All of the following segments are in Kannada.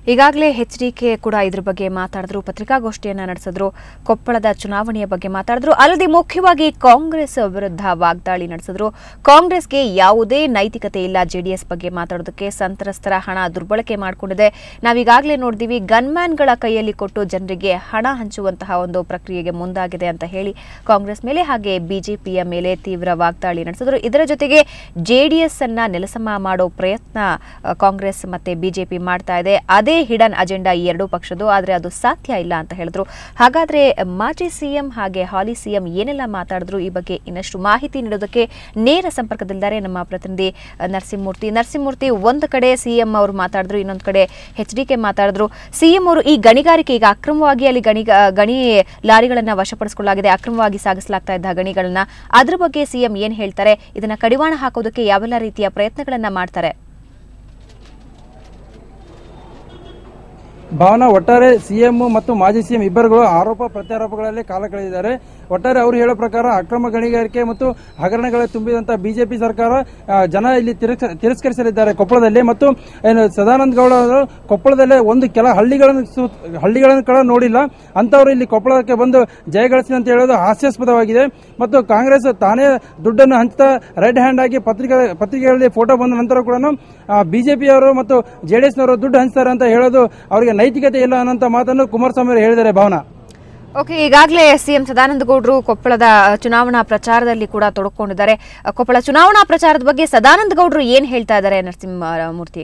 ಈಗಾಗಲೇ ಎಚ್ ಡಿ ಕೆ ಕೂಡ ಇದ್ರ ಬಗ್ಗೆ ಮಾತಾಡಿದ್ರು ಪತ್ರಿಕಾಗೋಷ್ಠಿಯನ್ನ ನಡೆಸಿದ್ರು ಕೊಪ್ಪಳದ ಚುನಾವಣೆಯ ಬಗ್ಗೆ ಮಾತಾಡಿದ್ರು ಅಲ್ಲದೆ ಮುಖ್ಯವಾಗಿ ಕಾಂಗ್ರೆಸ್ ವಿರುದ್ಧ ವಾಗ್ದಾಳಿ ನಡೆಸಿದ್ರು ಕಾಂಗ್ರೆಸ್ಗೆ ಯಾವುದೇ ನೈತಿಕತೆ ಇಲ್ಲ ಜೆಡಿಎಸ್ ಬಗ್ಗೆ ಮಾತಾಡೋದಕ್ಕೆ ಸಂತ್ರಸ್ತರ ಹಣ ದುರ್ಬಳಕೆ ಮಾಡಿಕೊಂಡಿದೆ ನಾವೀಗಾಗಲೇ ನೋಡಿದೀವಿ ಗನ್ಮ್ಯಾನ್ಗಳ ಕೈಯಲ್ಲಿ ಕೊಟ್ಟು ಜನರಿಗೆ ಹಣ ಹಂಚುವಂತಹ ಒಂದು ಪ್ರಕ್ರಿಯೆಗೆ ಮುಂದಾಗಿದೆ ಅಂತ ಹೇಳಿ ಕಾಂಗ್ರೆಸ್ ಮೇಲೆ ಹಾಗೆ ಬಿಜೆಪಿಯ ಮೇಲೆ ತೀವ್ರ ವಾಗ್ದಾಳಿ ನಡೆಸಿದ್ರು ಇದರ ಜೊತೆಗೆ ಜೆಡಿಎಸ್ ಅನ್ನ ನೆಲಸಮ ಮಾಡೋ ಪ್ರಯತ್ನ ಆ, ಕಾಂಗ್ರೆಸ್ ಮತ್ತೆ ಬಿಜೆಪಿ ಮಾಡ್ತಾ ಇದೆ ಅದೇ ಹಿಡನ್ ಅಜೆಂಡಾ ಈ ಎರಡೂ ಪಕ್ಷದ್ದು ಆದರೆ ಅದು ಸಾಧ್ಯ ಇಲ್ಲ ಅಂತ ಹೇಳಿದ್ರು ಹಾಗಾದ್ರೆ ಮಾಜಿ ಸಿಎಂ ಹಾಗೆ ಹಾಲಿ ಸಿಎಂ ಏನೆಲ್ಲ ಮಾತಾಡಿದ್ರು ಈ ಬಗ್ಗೆ ಇನ್ನಷ್ಟು ಮಾಹಿತಿ ನೀಡೋದಕ್ಕೆ ನೇರ ಸಂಪರ್ಕದಲ್ಲಿದ್ದಾರೆ ನಮ್ಮ ಪ್ರತಿನಿಧಿ ಆ, ನರಸಿಂಹಮೂರ್ತಿ ನರಸಿಂಹಮೂರ್ತಿ ಒಂದು ಕಡೆ ಸಿಎಂ ಅವರು ಮಾತಾಡಿದ್ರು ಇನ್ನೊಂದು ಕಡೆ ಎಚ್ ಡಿ ಕೆ ಮಾತಾಡಿದ್ರು ಸಿಎಂ ಅವರು ಈ ಗಣಿಗಾರಿಕೆ ಈಗ ಅಕ್ರಮವಾಗಿ ಅಲ್ಲಿ ಗಣಿ ಗಣಿ ಲಾರಿಗಳನ್ನ ವಶಪಡಿಸಿಕೊಳ್ಳಲಾಗಿದೆ ಅಕ್ರಮವಾಗಿ ಸಾಗಿಸಲಾಗ್ತಾ ಇದ್ದ ಗಣಿಗಳನ್ನ ಅದ್ರ ಬಗ್ಗೆ ಸಿಎಂ ಏನ್ ಹೇಳ್ತಾರೆ ಇದನ್ನ ಕಡಿವಾಣ ಹಾಕೋದಕ್ಕೆ ಯಾವೆಲ್ಲ ರೀತಿಯ ಪ್ರಯತ್ನಗಳನ್ನ ಮಾಡ್ತಾರೆ ಭಾವನಾ ಒಟ್ಟಾರೆ ಸಿಎಂ ಮತ್ತು ಮಾಜಿ ಸಿಎಂ ಇಬ್ಬರುಗಳು ಆರೋಪ ಪ್ರತ್ಯಾರೋಪಗಳಲ್ಲಿ ಕಾಲ ಕಳೆದಿದ್ದಾರೆ ಒಟ್ಟಾರೆ ಅವರು ಹೇಳೋ ಪ್ರಕಾರ ಅಕ್ರಮ ಗಣಿಗಾರಿಕೆ ಮತ್ತು ಹಗರಣಗಳ ತುಂಬಿದಂತಹ ಬಿಜೆಪಿ ಸರ್ಕಾರ ಆ, ಜನ ಇಲ್ಲಿ ತಿರಸ್ಕ- ತಿರಸ್ಕರಿಸಲಿದ್ದಾರೆ ಕೊಪ್ಪಳದಲ್ಲಿ ಮತ್ತು ಏನು ಸದಾನಂದ ಗೌಡ ಅವರು ಕೊಪ್ಪಳದಲ್ಲೇ ಒಂದು ಕೆಲ ಹಳ್ಳಿಗಳನ್ನು ಸು- ಹಳ್ಳಿಗಳನ್ನು ಕೂಡ ನೋಡಿಲ್ಲ ಅಂತವರು ಇಲ್ಲಿ ಕೊಪ್ಪಳಕ್ಕೆ ಬಂದು ಜಯಗಳಿಸಿ ಅಂತ ಹೇಳೋದು ಹಾಸ್ಯಾಸ್ಪದವಾಗಿದೆ ಮತ್ತು ಕಾಂಗ್ರೆಸ್ ತಾನೇ ದುಡ್ಡನ್ನು ಹಂಚ್ತಾ ರೆಡ್ ಹ್ಯಾಂಡ್ ಆಗಿ ಪತ್ರಿಕೆ ಪತ್ರಿಕೆಗಳಲ್ಲಿ ಫೋಟೋ ಬಂದ ನಂತರ ಕೂಡ ಬಿಜೆಪಿಯವರು ಮತ್ತು ಜೆಡಿಎಸ್ನವರು ದುಡ್ಡು ಹಂಚ್ತಾರೆ ಅಂತ ಹೇಳೋದು ಅವರಿಗೆ ನೈತಿಕತೆ ಇಲ್ಲ ಅನ್ನೋಂಥ ಮಾತನ್ನು ಕುಮಾರಸ್ವಾಮಿ ಅವರು ಹೇಳಿದ್ದಾರೆ ಭಾವನಾ ಓಕೆ ಈಗಾಗಲೇ ಸಿಎಂ ಸದಾನಂದ ಗೌಡರು ಕೊಪ್ಪಳದ ಚುನಾವಣಾ ಪ್ರಚಾರದಲ್ಲಿ ಕೂಡ ತೊಡಕೊಂಡಿದ್ದಾರೆ ಅ, ಕೊಪ್ಪಳ ಚುನಾವಣಾ ಪ್ರಚಾರದ ಬಗ್ಗೆ ಸದಾನಂದ ಗೌಡರು ಏನ್ ಹೇಳ್ತಾ ಇದ್ದಾರೆ ನರಸಿಂಹಮೂರ್ತಿ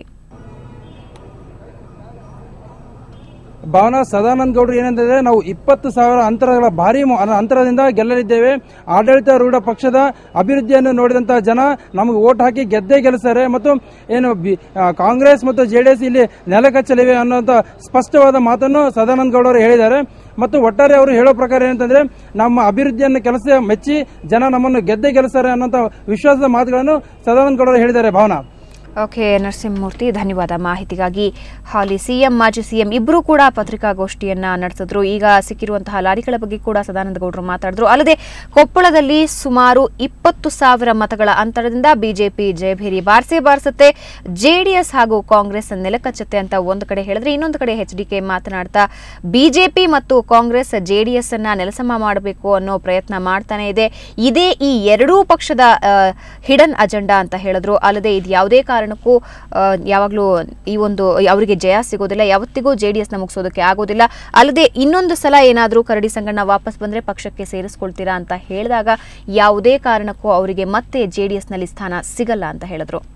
ಭಾವನಾ ಸದಾನಂದ ಗೌಡರು ಏನಂದ್ರೆ ನಾವು ಇಪ್ಪತ್ತು ಸಾವಿರ ಅಂತರಗಳ ಭಾರಿ ಮೊ- ಅನ- ಅಂತರದಿಂದ ಗೆಲ್ಲಲಿದ್ದೇವೆ ಆಡಳಿತಾರೂಢ ಪಕ್ಷದ ಅಭಿವೃದ್ಧಿಯನ್ನು ನೋಡಿದಂತಹ ಜನ ನಮಗೆ ಓಟ್ ಹಾಕಿ ಗೆದ್ದೇ ಗೆಲ್ಲಿಸ್ತಾರೆ ಮತ್ತು ಏನು ಬಿ- ಆ, ಕಾಂಗ್ರೆಸ್ ಮತ್ತು ಜೆಡಿಎಸ್ ಇಲ್ಲಿ ನೆಲಕಚ್ಚಲಿವೆ ಅನ್ನುವಂತ ಸ್ಪಷ್ಟವಾದ ಮಾತನ್ನು ಸದಾನಂದ ಗೌಡರು ಹೇಳಿದ್ದಾರೆ ಮತ್ತು ಒಟ್ಟಾರೆ ಅವರು ಹೇಳೋ ಪ್ರಕಾರ ಏನಂತಂದ್ರೆ ನಮ್ಮ ಅಭಿವೃದ್ಧಿಯನ್ನು ಕೆಲಸ ಮೆಚ್ಚಿ ಜನ ನಮ್ಮನ್ನು ಗೆದ್ದೇ ಗೆಲ್ಲಿಸ್ತಾರೆ ಅನ್ನೋಂಥ ವಿಶ್ವಾಸದ ಮಾತುಗಳನ್ನು ಸದಾನಂದ ಗೌಡರು ಹೇಳಿದ್ದಾರೆ ಭಾವನಾ ಓಕೆ ನರಸಿಂಹಮೂರ್ತಿ ಧನ್ಯವಾದ ಮಾಹಿತಿಗಾಗಿ ಹಾಲಿ ಸಿಎಂ ಮಾಜಿ ಸಿಎಂ ಇಬ್ಬರೂ ಕೂಡ ಪತ್ರಿಕಾಗೋಷ್ಠಿಯನ್ನ ನಡೆಸಿದ್ರು ಈಗ ಸಿಕ್ಕಿರುವಂತಹ ಲಾರಿಗಳ ಬಗ್ಗೆ ಕೂಡ ಸದಾನಂದ ಗೌಡರು ಮಾತಾಡಿದ್ರು ಅಲ್ಲದೆ ಕೊಪ್ಪಳದಲ್ಲಿ ಸುಮಾರು ಇಪ್ಪತ್ತು ಸಾವಿರ ಮತಗಳ ಅಂತರದಿಂದ ಬಿಜೆಪಿ ಜಯಭೇರಿ ಬಾರಿಸೇ ಬಾರಿಸುತ್ತೆ ಜೆಡಿಎಸ್ ಹಾಗೂ ಕಾಂಗ್ರೆಸ್ ನೆಲಕಚ್ಚುತ್ತೆ ಅಂತ ಒಂದು ಕಡೆ ಹೇಳಿದ್ರೆ ಇನ್ನೊಂದು ಕಡೆ ಎಚ್ ಡಿ ಕೆ ಮಾತನಾಡ್ತಾ ಬಿಜೆಪಿ ಮತ್ತು ಕಾಂಗ್ರೆಸ್ ಜೆಡಿಎಸ್ ಅನ್ನ ನೆಲಸಮ ಮಾಡಬೇಕು ಅನ್ನೋ ಪ್ರಯತ್ನ ಮಾಡ್ತಾನೆ ಇದೆ ಇದೇ ಈ ಎರಡೂ ಪಕ್ಷದ ಹಿಡನ್ ಅಜೆಂಡಾ ಅಂತ ಹೇಳಿದ್ರು ಅಲ್ಲದೆ ಇದು ಯಾವುದೇ ಕಾರಣಕ್ಕೂ ಆ, ಯಾವಾಗಲೂ ಈ ಒಂದು ಅವರಿಗೆ ಜಯ ಸಿಗೋದಿಲ್ಲ ಯಾವತ್ತಿಗೂ ಜೆಡಿಎಸ್ನ ಮುಗಿಸೋದಕ್ಕೆ ಆಗೋದಿಲ್ಲ ಅಲ್ಲದೆ ಇನ್ನೊಂದು ಸಲ ಏನಾದರೂ ಕರಡಿ ಸಂಗಣ್ಣ ವಾಪಸ್ ಬಂದ್ರೆ ಪಕ್ಷಕ್ಕೆ ಸೇರಿಸ್ಕೊಳ್ತೀರಾ ಅಂತ ಹೇಳಿದಾಗ ಯಾವುದೇ ಕಾರಣಕ್ಕೂ ಅವರಿಗೆ ಮತ್ತೆ ಜೆಡಿಎಸ್ನಲ್ಲಿ ಸ್ಥಾನ ಸಿಗಲ್ಲ ಅಂತ ಹೇಳಿದ್ರು